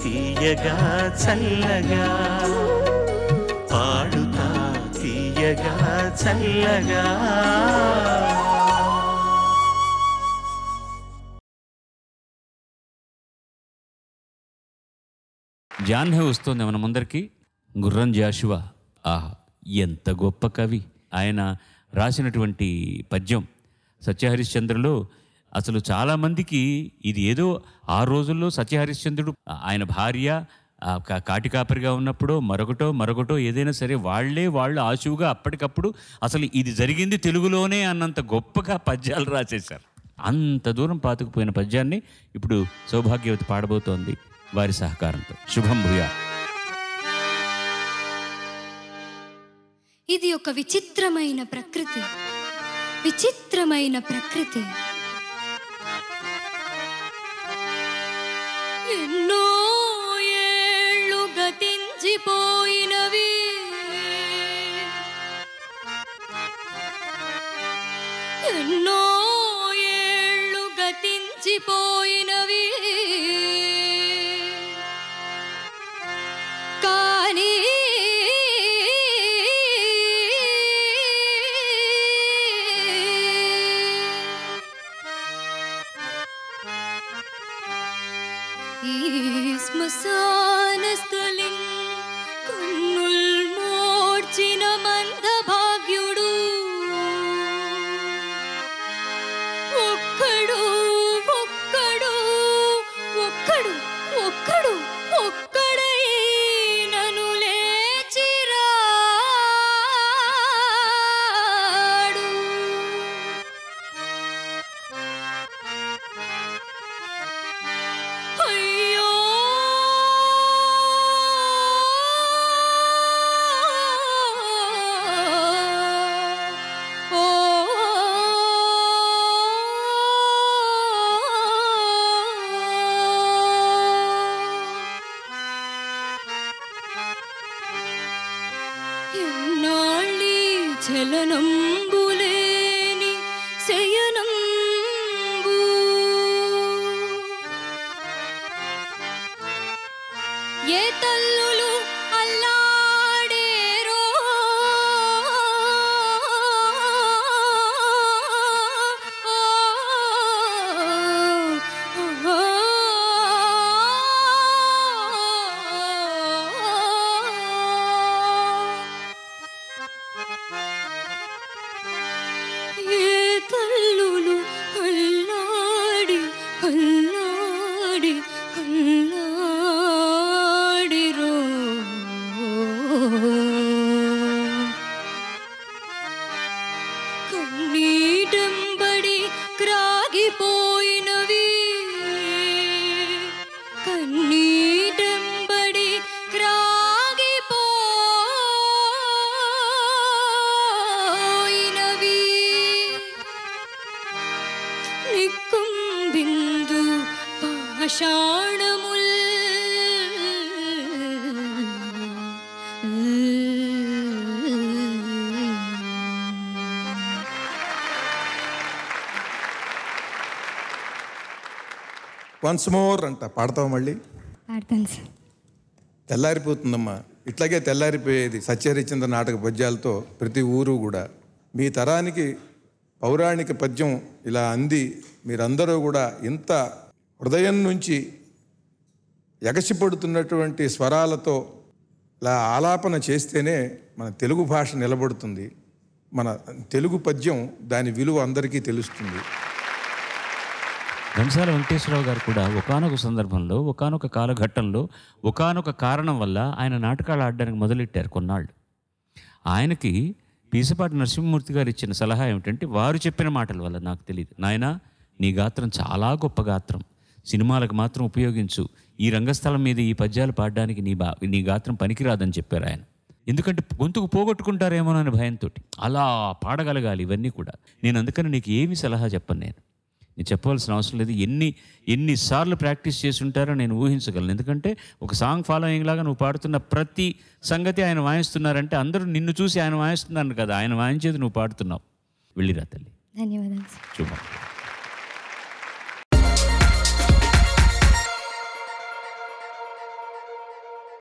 తీయగా చల్లగా పాడుతా తీయగా చల్లగా జాన్హే వస్తుంది మన ముందరికి గుర్రం జాషువా ఆహా ఎంత గొప్ప కవి ఆయన రాసినటువంటి పద్యం సత్యహరిశ్చంద్రులో అసలు చాలామందికి ఇది ఏదో ఆ రోజుల్లో సత్యహరిశ్చంద్రుడు ఆయన భార్య ఆ కా- కాటికాపరిగా ఉన్నప్పుడు మరొకటో మరొకటో ఏదైనా సరే వాళ్ళే వాళ్ళు ఆశువుగా అప్పటికప్పుడు అసలు ఇది జరిగింది తెలుగులోనే అన్నంత గొప్పగా పద్యాలు రాసేశారు అంత దూరం పాతుకుపోయిన పద్యాన్ని ఇప్పుడు సౌభాగ్యవతి పాడబోతోంది వారి సహకారంతో శుభం భూయా ఇది ఒక విచిత్రమైన ప్రకృతి విచిత్రమైన ప్రకృతి ఎన్నో ఏళ్ళు గతించిపోయినవి ఎన్నో ఏళ్ళు గతించిపోయినవి కానీ ఈ శ్మశానస్థలిం కన్నుల్ మోడ్చిన మందభాగ్యుడు ఒక్కడు ఒక్కడు ఒక్కడు ఒక్కడు ఒక్కడై నను లేచిరాడు అయ్యో ఓ ఎన్నాళ్ళీ చలనంబులేని శయనంబు ఏ తల్లులు అల్లాడేరో ఏ తల్లులు అల్లాడి అల్లాడి అల్లాడిరో కన్నీటంబడి క్రాగిపోయినవి కన్నీటంబడి క్రాగిపోయినవి నిక్కుంబిందు పాషాణముల్ వన్స్ మోర్ అంట పాడతావు మళ్ళీ పాడతాను సార్ తెల్లారిపోతుందమ్మా ఇట్లాగే తెల్లారిపోయేది సత్యహరిచంద్ర నాటక పద్యాలతో ప్రతి ఊరు కూడా మీ తరానికి పౌరాణిక పద్యం ఇలా అంది మీరందరూ కూడా ఇంత హృదయం నుంచి ఎగసిపడుతున్నటువంటి స్వరాలతో ఇలా ఆలాపన చేస్తేనే మన తెలుగు భాష నిలబడుతుంది మన తెలుగు పద్యం దాని విలువ అందరికీ తెలుస్తుంది ఘంటసాల వెంకటేశ్వరరావు గారు కూడా ఒకానొక సందర్భంలో ఒకానొక కాలఘట్టంలో ఒకానొక కారణం వల్ల ఆయన నాటకాలు ఆడడానికి మొదలెట్టారు కొన్నాళ్ళు ఆయనకి పీసపాటి నరసింహమూర్తి గారు ఇచ్చిన సలహా ఏమిటంటే వారు చెప్పిన మాటల వల్ల నాకు తెలియదు నాయన నీ గాత్రం చాలా గొప్ప గాత్రం సినిమాలకు మాత్రం ఉపయోగించు ఈ రంగస్థలం మీద ఈ పద్యాలు పాడడానికి నీ బా నీ గాత్రం పనికిరాదని చెప్పారు ఆయన ఎందుకంటే గొంతుకు పోగొట్టుకుంటారేమోనని భయంతో అలా పాడగలగాలి ఇవన్నీ కూడా నేను అందుకని నీకు ఏమి సలహా చెప్పను నేను నేను చెప్పవలసిన అవసరం లేదు ఎన్ని ఎన్నిసార్లు ప్రాక్టీస్ చేసి ఉంటారో నేను ఊహించగలను ఎందుకంటే ఒక సాంగ్ ఫాలోయింగ్ లాగా నువ్వు పాడుతున్న ప్రతి సంగతి ఆయన వాయిస్తున్నారంటే అందరూ నిన్ను చూసి ఆయన వాయిస్తున్నారు కదా ఆయన వాయించేది నువ్వు పాడుతున్నావు వెళ్ళిరా తల్లి ధన్యవాదాలు సార్ శుభం